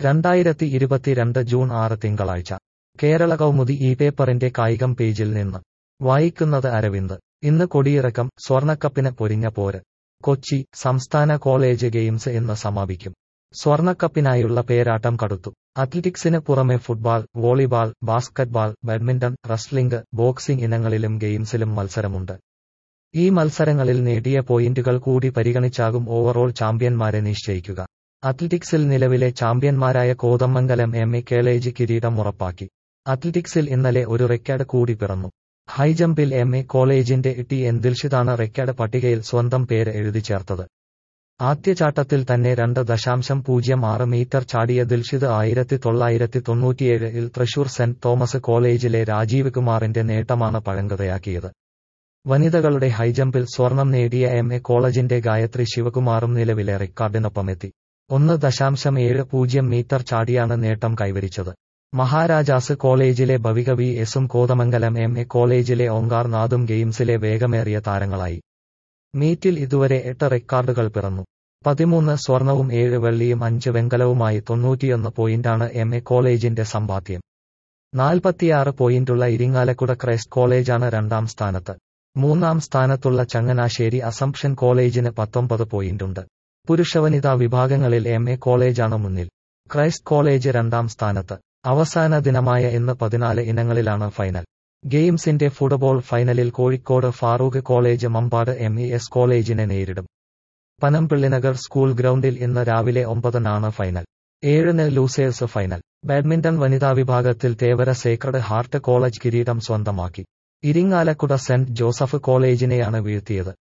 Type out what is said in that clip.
രണ്ടായിരത്തി ഇരുപത്തിരണ്ട് ജൂൺ ആറ് തിങ്കളാഴ്ച കേരള കൗമുദി ഈ പേപ്പറിന്റെ കായികം പേജിൽ നിന്ന് വായിക്കുന്നത് അരവിന്ദ് ഇന്ന് കൊടിയിറക്കം സ്വർണക്കപ്പിന് പൊരിഞ്ഞ പോര് കൊച്ചി സംസ്ഥാന കോളേജ് ഗെയിംസ് ഇന്ന് സമാപിക്കും സ്വർണക്കപ്പിനായുള്ള പേരാട്ടം കടുത്തു അത്ലറ്റിക്സിന് പുറമെ football volleyball basketball badminton wrestling boxing ഇനങ്ങളിലും ഗെയിംസിലും മത്സരമുണ്ട് ഈ മത്സരങ്ങളിൽ നേടിയ പോയിന്റുകൾ കൂടി പരിഗണിച്ചാകും ഓവറോൾ ചാമ്പ്യന്മാരെ നിശ്ചയിക്കുക അത്ലറ്റിക്സിൽ നിലവിലെ ചാമ്പ്യന്മാരായ കോതമംഗലം എം എ കേളേജ് കിരീടം ഉറപ്പാക്കി അത്ലറ്റിക്സിൽ ഇന്നലെ ഒരു റെക്കോർഡ് കൂടി പിറന്നു ഹൈജമ്പിൽ എം എ കോളേജിന്റെ ടി എൻ ദിൽഷിതാണ് റെക്കോർഡ് പട്ടികയിൽ സ്വന്തം പേര് എഴുതി ചേർത്തത് ആദ്യചാട്ടത്തിൽ തന്നെ രണ്ട് ദശാംശം പൂജ്യം ആറ് മീറ്റർ ചാടിയ ദിൽഷിത് ആയിരത്തി തൊള്ളായിരത്തി തൊണ്ണൂറ്റിയേഴിൽ തൃശൂർ സെന്റ് തോമസ് കോളേജിലെ രാജീവ് കുമാറിന്റെ നേട്ടമാണ് പഴങ്കഥയാക്കിയത് വനിതകളുടെ ഹൈജമ്പിൽ സ്വർണം നേടിയ എം എ കോളേജിന്റെ ഗായത്രി ശിവകുമാറും നിലവിലെ റെക്കോർഡിനൊപ്പമെത്തി ഒന്ന് ദശാംശം ഏഴ് പൂജ്യം മീറ്റർ ചാടിയാണ് നേട്ടം കൈവരിച്ചത് മഹാരാജാസ് കോളേജിലെ ഭവിക വി എസും കോതമംഗലം എം എ കോളേജിലെ ഓങ്കാർ നാഥും ഗെയിംസിലെ വേഗമേറിയ താരങ്ങളായി മീറ്റിൽ ഇതുവരെ എട്ട് റെക്കോർഡുകൾ പിറന്നു പതിമൂന്ന് സ്വർണവും ഏഴ് വെള്ളിയും അഞ്ച് വെങ്കലവുമായി തൊണ്ണൂറ്റിയൊന്ന് പോയിന്റാണ് എം എ കോളേജിന്റെ സമ്പാദ്യം നാൽപ്പത്തിയാറ് പോയിന്റുള്ള ഇരിങ്ങാലക്കുട ക്രൈസ്റ്റ് കോളേജാണ് രണ്ടാം സ്ഥാനത്ത് മൂന്നാം സ്ഥാനത്തുള്ള ചങ്ങനാശ്ശേരി അസംപ്ഷൻ കോളേജിന് പത്തൊമ്പത് പോയിന്റുണ്ട് പുരുഷവനിതാ വിഭാഗങ്ങളിൽ എം എ കോളേജാണ് മുന്നിൽ ക്രൈസ്റ്റ് കോളേജ് രണ്ടാം സ്ഥാനത്ത് അവസാന ദിനമായ ഇന്ന് പതിനാല് ഇനങ്ങളിലാണ് ഫൈനൽ ഗെയിംസിന്റെ ഫുട്ബോൾ ഫൈനലിൽ Kozhikode Farook college Mampad M E S കോളേജിനെ നേരിടും പനംപിള്ളിനഗർ സ്കൂൾ ഗ്രൗണ്ടിൽ ഇന്ന് രാവിലെ ഒമ്പതിനാണ് ഫൈനൽ ഏഴിന് ലൂസേഴ്സ് ഫൈനൽ ബാഡ്മിന്റൺ വനിതാ വിഭാഗത്തിൽ തേവര സേക്രഡ് ഹാർട്ട് കോളേജ് കിരീടം സ്വന്തമാക്കി ഇരിങ്ങാലക്കുട സെന്റ് ജോസഫ് കോളേജിനെയാണ് വീഴ്ത്തിയത്